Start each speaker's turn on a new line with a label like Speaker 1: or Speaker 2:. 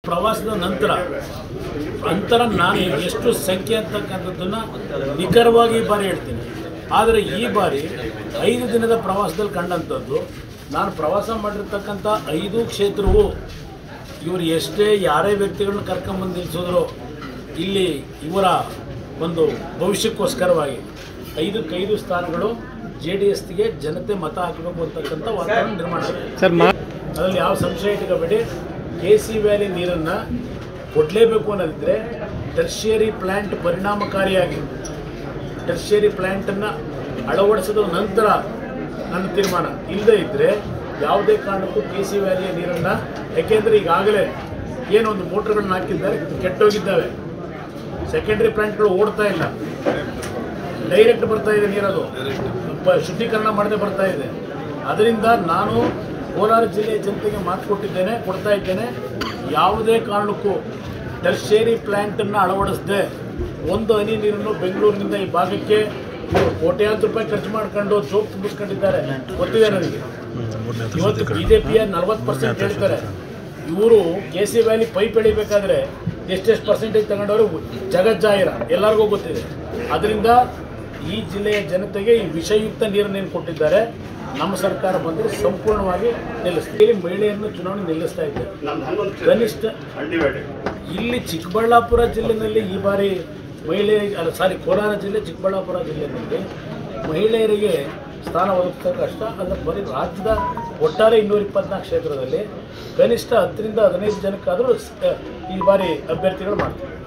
Speaker 1: ಪ್ರವಾಸದ ನಂತರ ಅಂತರ ನಾನು ಎಷ್ಟು ಸಂಖ್ಯೆ ಅಂತಕ್ಕಂಥದ್ದನ್ನು ನಿಖರವಾಗಿ ಈ ಬಾರಿ ಹೇಳ್ತೀನಿ ಆದರೆ ಈ ಬಾರಿ ಐದು ದಿನದ ಪ್ರವಾಸದಲ್ಲಿ ಕಂಡಂಥದ್ದು ನಾನು ಪ್ರವಾಸ ಮಾಡಿರ್ತಕ್ಕಂಥ ಐದು ಕ್ಷೇತ್ರವು ಇವರು ಎಷ್ಟೇ ಯಾರೇ ವ್ಯಕ್ತಿಗಳನ್ನ ಕರ್ಕೊಂಬಂದು ನಿಲ್ಲಿಸಿದ್ರು ಇಲ್ಲಿ ಇವರ ಒಂದು ಭವಿಷ್ಯಕ್ಕೋಸ್ಕರವಾಗಿ ಐದಕ್ಕೈದು ಸ್ಥಾನಗಳು ಜೆ ಡಿ ಎಸ್ಗೆ ಜನತೆ ಮತ ಹಾಕಬೇಕು ಅಂತಕ್ಕಂಥ ವಾತಾವರಣ ನಿರ್ಮಾಣ ಆಗಿದೆ
Speaker 2: ಸರ್ ಮಾ
Speaker 1: ಅದರಲ್ಲಿ ಯಾವ ಸಂಶಯ ಇಟ್ಕೋಬೇಡಿ ಕೆ ಸಿ ವ್ಯಾಲಿ ನೀರನ್ನು ಕೊಡಲೇಬೇಕು ಅನ್ನೋದಿದ್ರೆ ಟರ್ಷಿಯರಿ ಪ್ಲ್ಯಾಂಟ್ ಪರಿಣಾಮಕಾರಿಯಾಗಿ ಟರ್ಷಿಯರಿ ಪ್ಲ್ಯಾಂಟನ್ನು ಅಳವಡಿಸಿದ ನಂತರ ನನ್ನ ತೀರ್ಮಾನ ಇಲ್ಲದೇ ಇದ್ದರೆ ಯಾವುದೇ ಕಾರಣಕ್ಕೂ ಕೆ ಸಿ ವ್ಯಾಲಿಯ ನೀರನ್ನು ಯಾಕೆಂದರೆ ಈಗಾಗಲೇ ಏನೊಂದು ಮೋಟ್ರ್ಗಳನ್ನ ಹಾಕಿದ್ದಾರೆ ಕೆಟ್ಟೋಗಿದ್ದಾವೆ ಸೆಕೆಂಡ್ರಿ ಪ್ಲ್ಯಾಂಟ್ಗಳು ಓಡ್ತಾ ಇಲ್ಲ ಡೈರೆಕ್ಟ್ ಬರ್ತಾ ಇದೆ ನೀರದು ಬ- ಶುದ್ಧೀಕರಣ ಮಾಡದೆ ಬರ್ತಾ ಇದೆ ಅದರಿಂದ ನಾನು ಕೋಲಾರ ಜಿಲ್ಲೆಯ ಜನತೆಗೆ ಮಾತು ಕೊಟ್ಟಿದ್ದೇನೆ ಕೊಡ್ತಾ ಇದ್ದೇನೆ ಯಾವುದೇ ಕಾರಣಕ್ಕೂ ಟರ್ಷೇರಿ ಪ್ಲ್ಯಾಂಟನ್ನು ಅಳವಡಿಸದೆ ಒಂದು ಹನಿ ನೀರನ್ನು ಬೆಂಗಳೂರಿನಿಂದ ಈ ಭಾಗಕ್ಕೆ ಇವರು ಕೋಟ್ಯಾಂತರ ರೂಪಾಯಿ ಖರ್ಚು ಮಾಡ್ಕೊಂಡು ಚೋಪ್ ತುಂಬಿಸ್ಕೊಂಡಿದ್ದಾರೆ ಗೊತ್ತಿದೆ ನನಗೆ ಇವತ್ತು ಬಿ ಜೆ ಪಿಯ ನಲ್ವತ್ತು ಪರ್ಸೆಂಟ್ ಹೇಳ್ತಾರೆ ಇವರು ಕೆ ಸಿ ವ್ಯಾಲಿ ಪೈಪ್ ಎಳಿಬೇಕಾದ್ರೆ ಎಷ್ಟೆಷ್ಟು ಪರ್ಸೆಂಟೇಜ್ ತಗೊಂಡವರು ಜಗಜ್ಜಾಹಿರ ಎಲ್ಲರಿಗೂ ಗೊತ್ತಿದೆ ಅದರಿಂದ ಈ ಜಿಲ್ಲೆಯ ಜನತೆಗೆ ಈ ವಿಷಯುಕ್ತ ನೀರನ್ನೇನು ಕೊಟ್ಟಿದ್ದಾರೆ ನಮ್ಮ ಸರ್ಕಾರ ಬಂದರೆ ಸಂಪೂರ್ಣವಾಗಿ ನಿಲ್ಲಿಸ್ತೀವಿ ಮಹಿಳೆಯನ್ನು ಚುನಾವಣೆ ನಿಲ್ಲಿಸ್ತಾ ಇದ್ದೇವೆ ಕನಿಷ್ಠ ಇಲ್ಲಿ ಚಿಕ್ಕಬಳ್ಳಾಪುರ ಜಿಲ್ಲೆಯಲ್ಲಿ ಈ ಬಾರಿ ಮಹಿಳೆಯರಿಗೆ ಅಲ್ಲ ಸಾರಿ ಕೋಲಾರ ಜಿಲ್ಲೆ ಚಿಕ್ಕಬಳ್ಳಾಪುರ ಜಿಲ್ಲೆಯಲ್ಲಿ ಮಹಿಳೆಯರಿಗೆ ಸ್ಥಾನ ಒದಗಿಸೋ ಕಷ್ಟ ಅದರ ಬರೀ ರಾಜ್ಯದ ಒಟ್ಟಾರೆ ಇನ್ನೂರ ಇಪ್ಪತ್ನಾಲ್ಕು ಕ್ಷೇತ್ರದಲ್ಲಿ ಕನಿಷ್ಠ ಹತ್ತರಿಂದ ಹದಿನೈದು ಜನಕ್ಕಾದರೂ ಸ- ಈ ಬಾರಿ ಅಭ್ಯರ್ಥಿಗಳು ಮಾಡ್ತಾರೆ